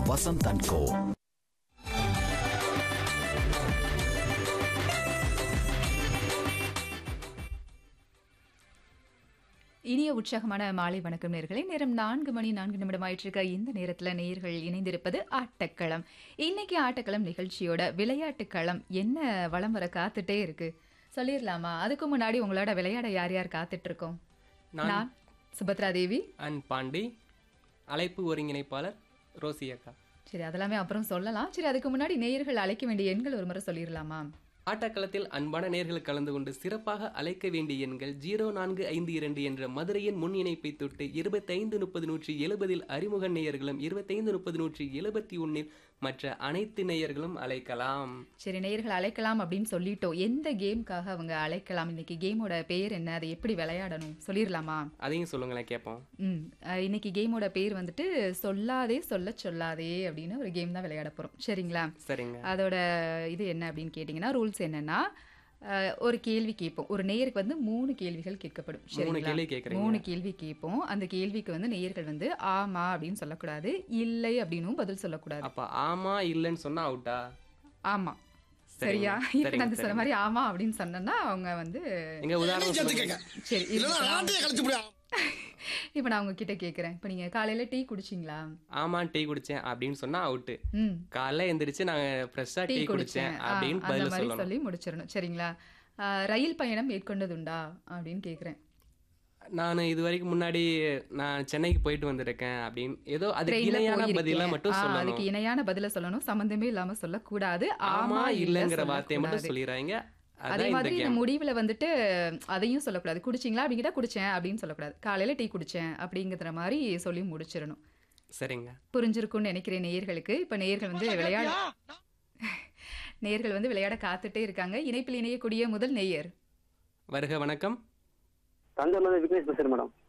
Vasanth and கோ இனிய உற்சாகமான மாலை வணக்கம் நேர்களே நேரம் நான்கு மணி நான்கு நிமிடம் ஆயிட்டிருக்க இந்த நேரத்தில் நேயர்கள் இணைந்திருப்பது ஆட்டக்களம் இன்னைக்கு ஆட்டக்களம் நிகழ்ச்சியோட விளையாட்டு களம் என்ன வளம் வர காத்துட்டே இருக்கு சொல்லிடலாமா அதுக்கு முன்னாடி உங்களோட விளையாட யார் யார் காத்துட்டு இருக்கோம் நான் நான் சுபத்ரா தேவி அண்ட் பாண்டி அழைப்பு ஒருங்கிணைப்பாளர் ரோசி அக்கா சரி அதெல்லாமே அப்புறம் சொல்லலாம் சரி அதுக்கு முன்னாடி நேயர்கள் அழைக்க வேண்டிய எண்கள் ஒரு முறை சொல்லிடலாமா ஆட்டக்களத்தில் அன்பான நேர்கள் கலந்து கொண்டு சிறப்பாக அழைக்க வேண்டிய எண்கள் ஜீரோ நான்கு ஐந்து இரண்டு என்ற மதுரையின் முன் இணைப்பை தொட்டு இருபத்தைந்து முப்பது நூற்றி எழுபதில் அறிமுக நேயர்களும் இருபத்தைந்து முப்பது நூற்றி எழுபத்தி ஒன்னில் மற்ற அனைத்து நேயர்களும் அழைக்கலாம் சரி நேயர்கள் அழைக்கலாம் அப்படின்னு சொல்லிட்டோம் எந்த கேம்க்காக அவங்க அழைக்கலாம் இன்னைக்கு கேமோட பெயர் என்ன அதை எப்படி விளையாடணும் சொல்லிடலாமா அதையும் சொல்லுங்களேன் கேட்போம் ம் அஹ் இன்னைக்கு கேமோட பேர் வந்துட்டு சொல்லாதே சொல்ல சொல்லாதே அப்படின்னு ஒரு கேம் தான் விளையாட போகிறோம் சரிங்களா சரிங்க அதோட இது என்ன அப்படின்னு கேட்டிங்கன்னா ரூல்ஸ் என்னன்னா அஹ், ஒரு கேள்வி கேட்போம் ஒரு நேயருக்கு வந்து மூணு கேள்விகள் கேட்கப்படும் மூணு சரிங்களா கேள்வி கேட்குறீங்க மூணு கேள்வி கேட்போம் அந்த கேள்விக்கு வந்து நேயர்கள் வந்து ஆமா அப்படின்னு சொல்லக்கூடாது இல்லை அப்படின்னும் பதில் சொல்லக்கூடாது அப்ப ஆமா இல்லைன்னு சொன்னா அவுட்டா ஆமா சரிங்க, சரியா இப்ப சரிங்க, நான் சொன்ன சரிங்க. மாதிரி ஆமா அப்படின்னு சொன்னேன்னா அவங்க வந்து எங்க உதாரணம் சொல்லுங்க. சரி இல்லைன்னா இப்ப நான் ஆட்டையை கழிச்சு முடியும் இப்ப நான் உங்ககிட்ட கேக்குறேன் இப்ப நீங்க காலையில டீ குடிச்சிங்களா ஆமா டீ குடிச்சேன் அப்படின்னு சொன்னா அவுட்டு ம் காலைல எந்திரிச்சு நாங்க ஃப்ரெஷ்ஷா டீ டீ குடிச்சேன் குடிச்சேன் ஆ, அப்படின்னு அந்த பதில் மாதிரி சொல்லணும் சொல்லி முடிச்சிடணும் சரிங்களா ஆ, ரயில் பயணம் மேற்கொண்டதுண்டா அப்படின்னு கேக்குறேன் நான் இது வரைக்கும் முன்னாடி நான் சென்னைக்கு போயிட்டு வந்திருக்கேன் அப்படின்னு ஏதோ அதுக்கு ட்ரெயின்ல இணையான பதிலா போயிருக்கேன். மட்டும் ஆ, சொல்லணும் அதுக்கு இணையான பதில சொல்லணும் சம்பந்தமே இல்லாம சொல்லக்கூடாது ஆமா இல்லங்கிற இல்ல வார்த்தையை மட்டும் சொல்லக்கூடாது. சொல்லிடுறாங்க அதே அதான் இந்த மாதிரி இந்த கேம் முடிவுல வந்துட்டு அதையும் சொல்லக்கூடாது குடிச்சிங்களா அப்படிங்கிட்ட குடிச்சேன் அப்படின்னு சொல்லக்கூடாது காலையில டீ குடிச்சேன் அப்படிங்கிற மாதிரி சொல்லி முடிச்சிடணும் சரிங்க புரிஞ்சிருக்கும்னு நினைக்கிறேன் நேயர்களுக்கு இப்ப நேயர்கள் வந்து விளையாட நேயர்கள் வந்து விளையாட காத்துட்டே இருக்காங்க இணைப்பில் இணையக்கூடிய முதல் நேயர் வருக வணக்கம் தஞ்சூர்ல இருந்து விக்னேஷ் பேசுறேன் மேடம்